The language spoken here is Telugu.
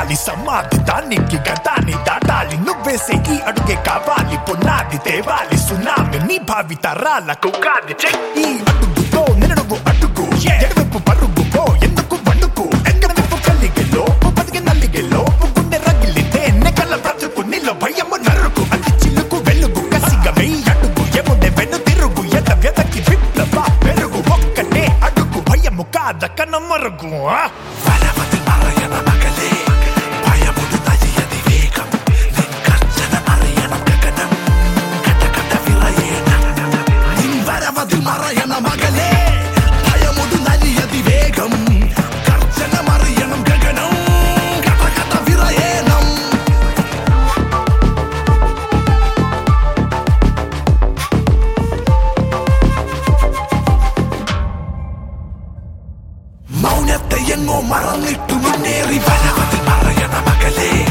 ఎక్కాలి సమాధి దానికి గతాన్ని దాటాలి నువ్వేసే ఈ అడుగే కావాలి పునాది తేవాలి సునామి నీ భావి తరాలకు కాది చెక్ ఈ అడుగుతో నిన్ను అడుగు ఎడవైపు పరుగు పో ఎందుకు వండుకు ఎక్కడ వైపు కలిగిలో బతికి నల్లిగిలో గుండె రగిలితే నెకల బ్రతుకు నీలో భయము నరుకు అది చిలుకు వెలుగు కసిగా వెయ్యి అడుగు ఎముడే వెను తిరుగు ఎద వెదకి విప్లవ పెరుగు ఒక్కటే అడుగు భయము కాద కనమరుగు ఆ? വരവതിൽ മറയണ മകളെ ഭയമുടു നരിയതി വേഗം നിൻ ഗർജന മറിയണം ഗഗനം കട കട വിറയേണം നിൻ വരവതിൽ മറയണ മകളെ ഭയമുടു നരിയതി വേഗം ഗർജന മറിയണം ഗഗനം കട കട വിറയേണം മൗനത്തെ എങ്ങോ മറന്നിട്ടു മുന്നേറി വരവതിൽ മറയണ മകളെ